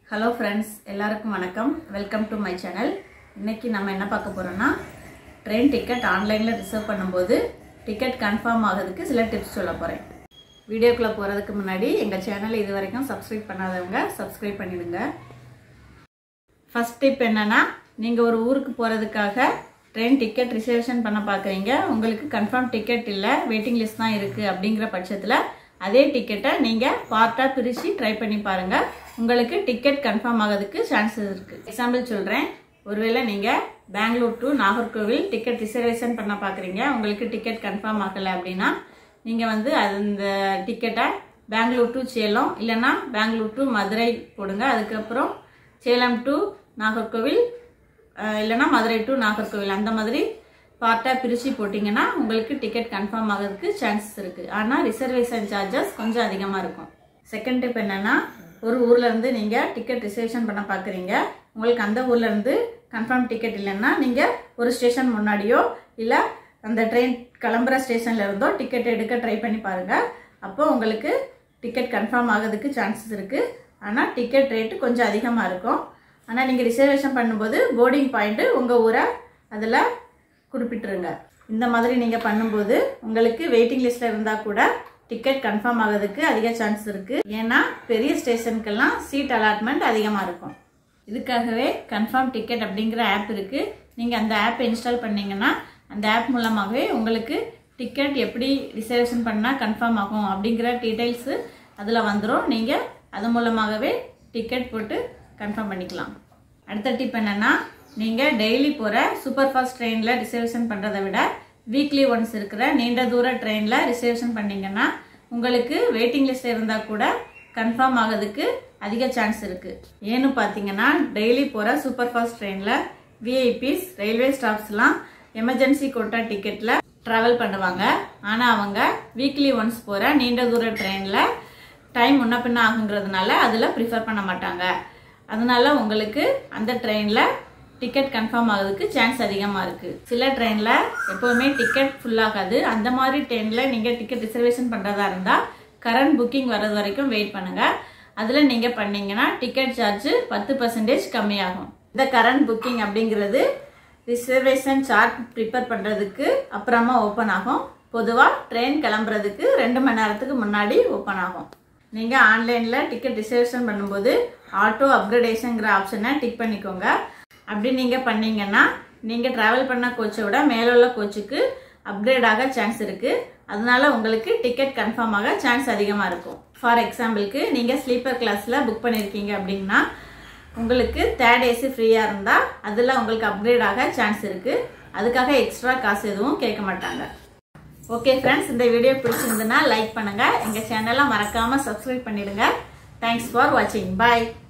hello friends எல்லாருக்கும் வணக்கம் welcome to my channel இன்னைக்கு நம்ம என்ன பார்க்க போறோம்னா ட்ரெயின் டிக்கெட் ஆன்லைனில் ரிசர்வ் பண்ணும்போது டிக்கெட் கன்ஃபார்ம் ஆகிறதுக்கு சில டிப்ஸ் சொல்ல போகிறேன் வீடியோக்குள்ளே போகிறதுக்கு முன்னாடி எங்கள் சேனலை இது வரைக்கும் சப்ஸ்கிரைப் பண்ணாதவங்க சப்ஸ்கிரைப் பண்ணிடுங்க ஃபர்ஸ்ட் டிப் என்னன்னா நீங்கள் ஒரு ஊருக்கு போகிறதுக்காக ட்ரெயின் டிக்கெட் ரிசர்வேஷன் பண்ண பார்க்குறீங்க உங்களுக்கு கன்ஃபார்ம் டிக்கெட் இல்லை வெயிட்டிங் லிஸ்ட் தான் இருக்குது அப்படிங்கிற பட்சத்தில் அதே டிக்கெட்டை நீங்கள் பார்ட்டாக பிரித்து ட்ரை பண்ணி பாருங்கள் உங்களுக்கு டிக்கெட் கன்ஃபார்ம் ஆகிறதுக்கு சான்சஸ் இருக்குது எக்ஸாம்பிள் சொல்கிறேன் ஒருவேளை நீங்கள் Bangalore to Nagercoil ticket reservation பண்ண பார்க்குறீங்க உங்களுக்கு டிக்கெட் கன்ஃபார்ம் ஆகலை அப்படின்னா நீங்கள் வந்து அந்த டிக்கெட்டை பெங்களூர் டு சேலம் இல்லைன்னா பெங்களூர் டு மதுரை போடுங்க அதுக்கப்புறம் சேலம் டு நாகர்கோவில் அஹ் இல்லைன்னா மதுரை டு நாகர்கோவில் அந்த மாதிரி பார்ட்டாக பிரித்து போட்டிங்கன்னா உங்களுக்கு டிக்கெட் கன்ஃபார்ம் ஆகிறதுக்கு சான்சஸ் இருக்குது ஆனால் ரிசர்வேஷன் சார்ஜஸ் கொஞ்சம் அதிகமாக இருக்கும் செகண்ட் டிப் என்னென்னா ஒரு ஊர்லேருந்து நீங்கள் டிக்கெட் ரிசர்வேஷன் பண்ண பார்க்குறீங்க உங்களுக்கு அந்த ஊர்லேருந்து கன்ஃபார்ம் டிக்கெட் இல்லைன்னா நீங்கள் ஒரு ஸ்டேஷன் முன்னாடியோ இல்லை அந்த ட்ரெயின் கிளம்புற ஸ்டேஷன்ல இருந்தோ டிக்கெட் எடுக்க ட்ரை பண்ணி பாருங்கள் அப்போ உங்களுக்கு டிக்கெட் கன்ஃபார்ம் ஆகிறதுக்கு சான்சஸ் இருக்குது ஆனால் டிக்கெட் ரேட்டு கொஞ்சம் அதிகமாக இருக்கும் ஆனால் நீங்கள் ரிசர்வேஷன் பண்ணும்போது போர்டிங் பாயிண்ட்டு உங்கள் ஊரை அதில் குறிப்பிட்டுருங்க இந்த மாதிரி நீங்கள் பண்ணும்போது உங்களுக்கு வெயிட்டிங் லிஸ்ட்டில் இருந்தால் கூட டிக்கெட் கன்ஃபார்ம் ஆகிறதுக்கு அதிக சான்ஸ் இருக்குது ஏன்னா பெரிய ஸ்டேஷனுக்கெல்லாம் சீட் அலாட்மெண்ட் அதிகமாக இருக்கும் இதுக்காகவே கன்ஃபார்ம் டிக்கெட் அப்படிங்கிற ஆப் இருக்குது நீங்கள் அந்த ஆப்பை இன்ஸ்டால் பண்ணீங்கன்னா அந்த ஆப் மூலமாகவே உங்களுக்கு டிக்கெட் எப்படி ரிசர்வேஷன் பண்ணால் கன்ஃபார்ம் ஆகும் அப்படிங்கிற டீட்டெயில்ஸு அதில் வந்துடும் நீங்கள் அது மூலமாகவே டிக்கெட் போட்டு கன்ஃபார்ம் பண்ணிக்கலாம் அடுத்த டிப் என்னென்னா நீங்கள் டெய்லி போகிற சூப்பர் ஃபாஸ்ட் ட்ரெயினில் ரிசர்வேஷன் பண்ணுறதை விட வீக்லி ஒன்ஸ் இருக்கிற நீண்ட தூர ட்ரெயினில் ரிசர்வேஷன் பண்ணீங்கன்னா உங்களுக்கு வெயிட்டிங் லிஸ்ட் இருந்தால் கூட கன்ஃபார்ம் ஆகிறதுக்கு அதிக சான்ஸ் இருக்குது ஏன்னு பார்த்தீங்கன்னா டெய்லி போகிற சூப்பர் ஃபாஸ்ட் ட்ரெயினில் விஐபிஸ் ரயில்வே ஸ்டாஃப்ஸ்லாம் எமர்ஜென்சி கோட்டா டிக்கெட்டில் ட்ராவல் பண்ணுவாங்க ஆனால் அவங்க வீக்லி ஒன்ஸ் போகிற நீண்ட தூர ட்ரெயினில் டைம் முன்ன பின்ன ஆகுங்கிறதுனால அதில் ப்ரிஃபர் பண்ண மாட்டாங்க அதனால உங்களுக்கு அந்த ட்ரெயினில் டிக்கெட் கன்ஃபார்ம் ஆகிறதுக்கு சான்ஸ் அதிகமாக இருக்குது சில ட்ரெயினில் எப்போவுமே டிக்கெட் ஃபுல் ஆகாது அந்த மாதிரி ட்ரெயினில் நீங்கள் டிக்கெட் ரிசர்வேஷன் பண்ணுறதா இருந்தால் கரண்ட் புக்கிங் வர்றது வரைக்கும் வெயிட் பண்ணுங்கள் அதில் நீங்கள் பண்ணீங்கன்னா டிக்கெட் சார்ஜ் பத்து பர்சன்டேஜ் கம்மியாகும் இந்த கரண்ட் புக்கிங் அப்படிங்கிறது ரிசர்வேஷன் சார்ட் ப்ரிப்பேர் பண்ணுறதுக்கு அப்புறமா ஓப்பன் ஆகும் பொதுவாக ட்ரெயின் கிளம்புறதுக்கு ரெண்டு மணி நேரத்துக்கு முன்னாடி ஓப்பன் ஆகும் நீங்கள் ஆன்லைனில் டிக்கெட் ரிசர்வேஷன் பண்ணும்போது ஆட்டோ அப்கிரேடேஷனுங்கிற ஆப்ஷனை டிக் பண்ணிக்கோங்க அப்படி நீங்கள் பண்ணீங்கன்னா நீங்கள் ட்ராவல் பண்ண கோச்சை விட மேலே உள்ள கோச்சுக்கு அப்கிரேட் ஆக சான்ஸ் இருக்குது அதனால உங்களுக்கு டிக்கெட் கன்ஃபார்ம் ஆக சான்ஸ் அதிகமாக இருக்கும் ஃபார் எக்ஸாம்பிளுக்கு நீங்கள் ஸ்லீப்பர் கிளாஸில் புக் பண்ணியிருக்கீங்க அப்படின்னா உங்களுக்கு தேர்ட் ஏசி ஃப்ரீயாக இருந்தால் அதில் உங்களுக்கு அப்கிரேட் ஆக சான்ஸ் இருக்குது அதுக்காக எக்ஸ்ட்ரா காசு எதுவும் கேட்க மாட்டாங்க ஓகே ஃப்ரெண்ட்ஸ் இந்த வீடியோ பிடிச்சிருந்துன்னா லைக் பண்ணுங்கள் எங்கள் சேனலை மறக்காமல் சப்ஸ்கிரைப் பண்ணிடுங்க தேங்க்ஸ் ஃபார் வாட்சிங் பாய்